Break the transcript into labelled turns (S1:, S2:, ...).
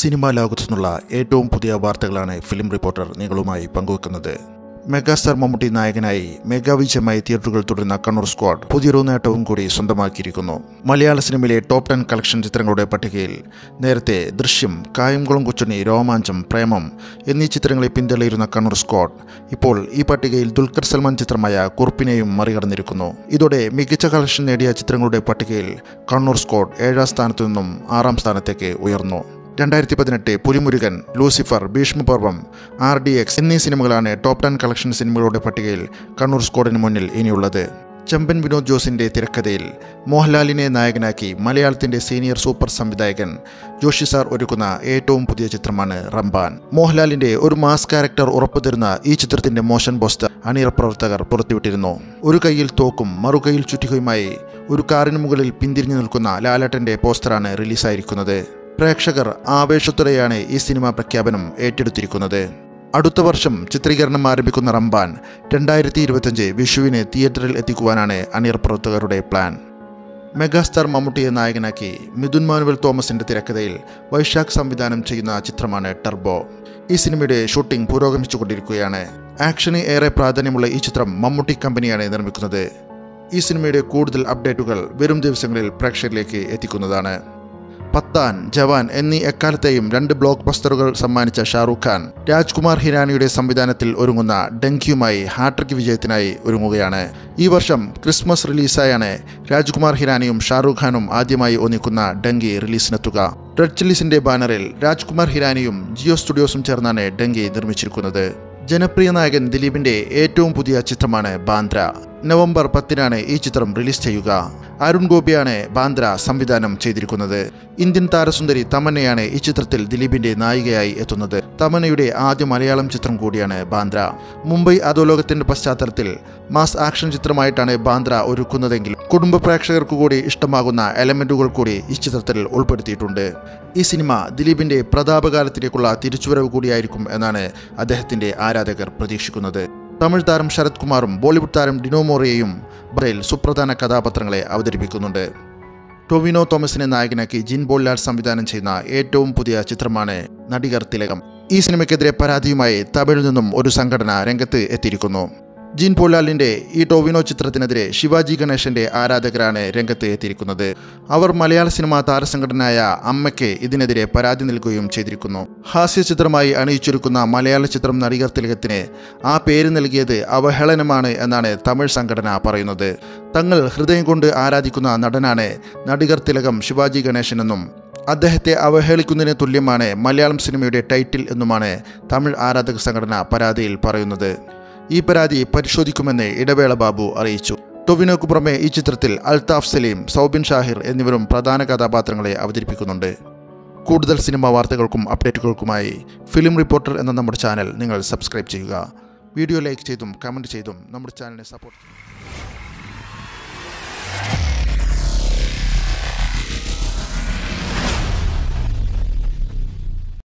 S1: cinema ലോകത്തു നിന്നുള്ള ഏറ്റവും പുതിയ വാർത്തകളാണ് ഫിലിം റിപ്പോർട്ടർ നിങ്ങളുമായി പങ്കുവെക്കുന്നത് മെഗാസ്റ്റാർ മമ്മൂട്ടി നായകനായി മെഗാവിജയമായി തിയേറ്ററുകൾ തുടരുന്ന കണ്ണൂർ സ്ക്വാഡ് പുതിയൊരു നേട്ടവും കൂടി സ്വന്തമാക്കിയിരിക്കുന്നു മലയാള സിനിമയിലെ ടോപ്പ് ടെൻ കളക്ഷൻ ചിത്രങ്ങളുടെ പട്ടികയിൽ നേരത്തെ ദൃശ്യം കായംകുളം കൊച്ചുണ്ണി രോമാഞ്ചം പ്രേമം എന്നീ ചിത്രങ്ങളെ പിന്തള്ളിയിരുന്ന കണ്ണൂർ സ്ക്വാഡ് ഇപ്പോൾ ഈ പട്ടികയിൽ ദുൽഖർ സൽമാൻ ചിത്രമായ കുറുപ്പിനെയും മറികടന്നിരിക്കുന്നു ഇതോടെ മികച്ച കളക്ഷൻ നേടിയ ചിത്രങ്ങളുടെ പട്ടികയിൽ കണ്ണൂർ സ്ക്വാഡ് ഏഴാം സ്ഥാനത്തു നിന്നും ആറാം സ്ഥാനത്തേക്ക് ഉയർന്നു രണ്ടായിരത്തി പതിനെട്ട് Pulimurugan Lucifer Bheeshmaparvam R D X എന്നീ സിനിമകളാണ് ടോപ്പ് ടെൻ കളക്ഷൻ സിനിമകളുടെ പട്ടികയിൽ കണ്ണൂർ സ്ക്വാഡിന് മുന്നിൽ ഇനിയുള്ളത് ചെമ്പൻ വിനോദ് ജോസിന്റെ തിരക്കഥയിൽ മോഹൻലാലിനെ നായകനാക്കി മലയാളത്തിന്റെ സീനിയർ സൂപ്പർ സംവിധായകൻ ജോഷി സാർ ഒരുക്കുന്ന ഏറ്റവും പുതിയ ചിത്രമാണ് റംബാൻ മോഹൻലാലിന്റെ ഒരു മാസ് ക്യാരക്ടർ ഉറപ്പു തരുന്ന ഈ ചിത്രത്തിന്റെ മോഷൻ പോസ്റ്റർ അണിയറ പ്രവർത്തകർ പുറത്തുവിട്ടിരുന്നു ഒരു കൈയിൽ തോക്കും മറുകൈയിൽ ചുറ്റികയുമായി ഒരു കാറിന് മുകളിൽ പിന്തിരിഞ്ഞു നിൽക്കുന്ന ലാലേട്ടന്റെ പോസ്റ്ററാണ് റിലീസായിരിക്കുന്നത് പ്രേക്ഷകർ ആവേശത്തോടെയാണ് ഈ സിനിമ പ്രഖ്യാപനം ഏറ്റെടുത്തിരിക്കുന്നത് അടുത്ത വർഷം ചിത്രീകരണം ആരംഭിക്കുന്ന റംബാൻ രണ്ടായിരത്തി ഇരുപത്തഞ്ച് വിഷുവിന് തിയേറ്ററിൽ എത്തിക്കുവാനാണ് അണിയർ പ്രവർത്തകരുടെ പ്ലാൻ മെഗാസ്റ്റാർ മമ്മൂട്ടിയെ നായകനാക്കി മിഥുൻ മാനുവൽ തോമസിന്റെ തിരക്കഥയിൽ വൈശാഖ് സംവിധാനം ചെയ്യുന്ന ചിത്രമാണ് ടർബോ ഈ സിനിമയുടെ ഷൂട്ടിംഗ് പുരോഗമിച്ചുകൊണ്ടിരിക്കുകയാണ് ആക്ഷന് ഏറെ പ്രാധാന്യമുള്ള ഈ ചിത്രം മമ്മൂട്ടി കമ്പനിയാണ് നിർമ്മിക്കുന്നത് ഈ സിനിമയുടെ കൂടുതൽ അപ്ഡേറ്റുകൾ വരും ദിവസങ്ങളിൽ പ്രേക്ഷകരിലേക്ക് എത്തിക്കുന്നതാണ് പത്താൻ ജവാൻ എന്നീ എക്കാലത്തെയും രണ്ട് ബ്ലോക്ക് ബസ്റ്ററുകൾ സമ്മാനിച്ച ഷാറൂഖ് ഖാൻ രാജ്കുമാർ ഹിരാനിയുടെ സംവിധാനത്തിൽ ഒരുങ്ങുന്ന ഡെങ്കിയുമായി ഹാട്രിക് വിജയത്തിനായി ഒരുങ്ങുകയാണ് ഈ വർഷം ക്രിസ്മസ് റിലീസായാണ് രാജ്കുമാർ ഹിരാനിയും ഷാറൂഖ് ഖാനും ആദ്യമായി ഒന്നിക്കുന്ന ഡെങ്കി റിലീസിനെത്തുക റെഡ് ചില്ലീസിന്റെ ബാനറിൽ രാജ്കുമാർ ഹിരാനിയും ജിയോ സ്റ്റുഡിയോസും ചേർന്നാണ് ഡെങ്കി നിർമ്മിച്ചിരിക്കുന്നത് ജനപ്രിയ നായകൻ ദിലീപിന്റെ ഏറ്റവും പുതിയ ചിത്രമാണ് ബാന്ദ്ര നവംബർ പത്തിനാണ് ഈ ചിത്രം റിലീസ് ചെയ്യുക അരുൺ ഗോപിയാണ് ബാന്ദ്ര സംവിധാനം ചെയ്തിരിക്കുന്നത് ഇന്ത്യൻ താരസുന്ദരി തമന്നയാണ് ഈ ചിത്രത്തിൽ ദിലീപിന്റെ നായികയായി എത്തുന്നത് തമന്നയുടെ ആദ്യ മലയാളം ചിത്രം കൂടിയാണ് ബാന്ദ്ര മുംബൈ അധോലോകത്തിന്റെ പശ്ചാത്തലത്തിൽ മാസ് ആക്ഷൻ ചിത്രമായിട്ടാണ് ബാന്ദ്ര ഒരുക്കുന്നതെങ്കിൽ കുടുംബ പ്രേക്ഷകർക്ക് കൂടി ഇഷ്ടമാകുന്ന എലമെന്റുകൾ കൂടി ഈ ചിത്രത്തിൽ ഉൾപ്പെടുത്തിയിട്ടുണ്ട് ഈ സിനിമ ദിലീപിന്റെ പ്രതാപകാലത്തിലേക്കുള്ള തിരിച്ചുവരവ് കൂടിയായിരിക്കും എന്നാണ് അദ്ദേഹത്തിന്റെ ആരാധകർ പ്രതീക്ഷിക്കുന്നത് തമിഴ് താരം ശരത് കുമാറും ബോളിവുഡ് താരം ഡിനോമോറിയയും ബറയിൽ സുപ്രധാന കഥാപാത്രങ്ങളെ അവതരിപ്പിക്കുന്നുണ്ട് ടൊവിനോ തോമസിനെ നായകനാക്കി ജിൻ ബോൾലാൽ സംവിധാനം ചെയ്യുന്ന ഏറ്റവും പുതിയ ചിത്രമാണ് നടികർ തിലകം ഈ സിനിമയ്ക്കെതിരെ പരാതിയുമായി തമിഴിൽ നിന്നും ഒരു സംഘടന രംഗത്ത് എത്തിയിരിക്കുന്നു ജിൻ പോലാലിന്റെ ഈ ടോവിനോ ചിത്രത്തിനെതിരെ ശിവാജി ഗണേശന്റെ ആരാധകരാണ് രംഗത്ത് എത്തിയിരിക്കുന്നത് അവർ മലയാള സിനിമാ താരസംഘടനയായ അമ്മയ്ക്ക് ഇതിനെതിരെ പരാതി നൽകുകയും ചെയ്തിരിക്കുന്നു ഹാസ്യ ചിത്രമായി അണിയിച്ചൊരുക്കുന്ന മലയാള ചിത്രം നടികർ തിലകത്തിന് ആ പേര് നൽകിയത് അവഹേളനമാണ് എന്നാണ് തമിഴ് സംഘടന പറയുന്നത് തങ്ങൾ ഹൃദയം കൊണ്ട് ആരാധിക്കുന്ന നടനാണ് നടികർ തിലകം ശിവാജി ഗണേശനെന്നും അദ്ദേഹത്തെ അവഹേളിക്കുന്നതിന് തുല്യമാണ് മലയാളം സിനിമയുടെ ടൈറ്റിൽ എന്നുമാണ് തമിഴ് ആരാധക സംഘടന പരാതിയിൽ പറയുന്നത് ഈ പരാതി പരിശോധിക്കുമെന്ന് ഇടവേള ബാബു അറിയിച്ചു ടൊവിനോക്ക് പുറമെ ഈ ചിത്രത്തിൽ അൽതാഫ് സലീം സൗബിൻ ഷാഹിർ എന്നിവരും പ്രധാന കഥാപാത്രങ്ങളെ അവതരിപ്പിക്കുന്നുണ്ട് കൂടുതൽ സിനിമാ വാർത്തകൾക്കും അപ്ഡേറ്റുകൾക്കുമായി ഫിലിം റിപ്പോർട്ടർ എന്ന നമ്മുടെ ചാനൽ നിങ്ങൾ സബ്സ്ക്രൈബ് ചെയ്യുക വീഡിയോ ലൈക്ക് ചെയ്തും കമൻറ്റ് ചെയ്തും നമ്മുടെ ചാനലിനെ സപ്പോർട്ട് ചെയ്യുക